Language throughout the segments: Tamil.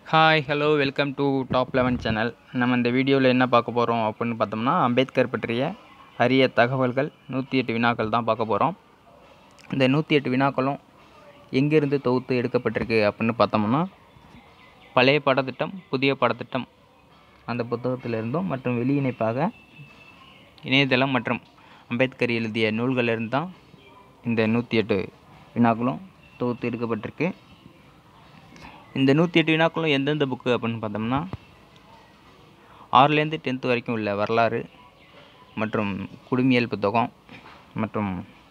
hi hello welcome to top level channel நம்ம இந்த வீடியோவில் என்ன பார்க்க போகிறோம் அப்படின்னு பார்த்தோம்னா அம்பேத்கர் பற்றிய அரிய தகவல்கள் நூற்றி எட்டு வினாக்கள் தான் பார்க்க போகிறோம் இந்த நூற்றி எட்டு வினாக்களும் எங்கேருந்து தொகுத்து எடுக்கப்பட்டிருக்கு அப்படின்னு பார்த்தோம்னா பழைய பாடத்திட்டம் புதிய பாடத்திட்டம் அந்த புத்தகத்திலிருந்தும் மற்றும் வெளியிணைப்பாக இணையதளம் மற்றும் அம்பேத்கர் எழுதிய நூல்களிலிருந்து தான் இந்த நூற்றி எட்டு வினாக்களும் தொகுத்து எடுக்கப்பட்டிருக்கு இந்த நூற்றி எட்டு வினாக்களும் எந்தெந்த புக்கு அப்படின்னு பார்த்தோம்னா ஆறுலேருந்து டென்த்து வரைக்கும் உள்ள வரலாறு மற்றும் குடிமியல் புத்தகம் மற்றும்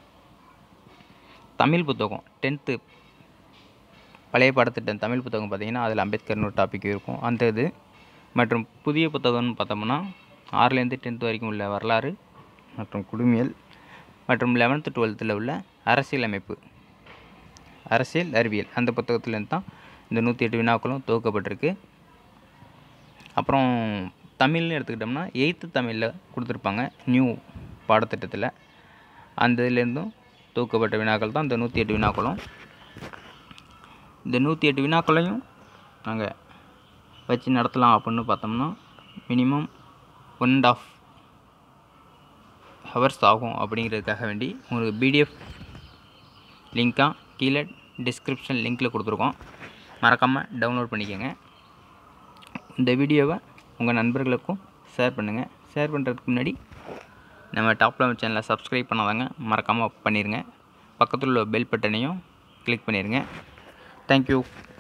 தமிழ் புத்தகம் டென்த்து பழைய பாடத்திட்டம் தமிழ் புத்தகம் பார்த்திங்கன்னா அதில் அம்பேத்கர்னு ஒரு டாபிக் இருக்கும் அந்த இது மற்றும் புதிய புத்தகம்னு பார்த்தோம்னா ஆறுலேருந்து டென்த்து வரைக்கும் உள்ள வரலாறு மற்றும் குடிமியல் மற்றும் லெவன்த்து டுவெல்த்தில் உள்ள அரசியலமைப்பு அரசியல் அறிவியல் அந்த புத்தகத்துலேருந்து தான் இந்த நூற்றி எட்டு வினாக்களும் தொகுக்கப்பட்டிருக்கு அப்புறம் தமிழ்னு எடுத்துக்கிட்டோம்னா எயித்து தமிழில் கொடுத்துருப்பாங்க நியூ பாடத்திட்டத்தில் அந்த இதுலேருந்தும் தொகுக்கப்பட்ட வினாக்கள் தான் இந்த நூற்றி எட்டு வினாக்களும் இந்த நூற்றி எட்டு வினாக்களையும் நாங்கள் வச்சு நடத்தலாம் அப்படின்னு பார்த்தோம்னா minimum one and half hours ஆகும் அப்படிங்கிறதுக்காக வேண்டி உங்களுக்கு பிடிஎஃப் லிங்க்காக கீழே டிஸ்கிரிப்ஷன் லிங்க்கில் கொடுத்துருக்கோம் மறக்காமல் டவுன்லோட் பண்ணிக்கோங்க இந்த வீடியோவை உங்கள் நண்பர்களுக்கும் ஷேர் பண்ணுங்கள் ஷேர் பண்ணுறதுக்கு முன்னாடி நம்ம டாப் லெவல் சேனலை சப்ஸ்கிரைப் பண்ணாதாங்க மறக்காமல் பண்ணிடுங்க பக்கத்தில் உள்ள பெல் பட்டனையும் கிளிக் பண்ணிடுங்க தேங்க்யூ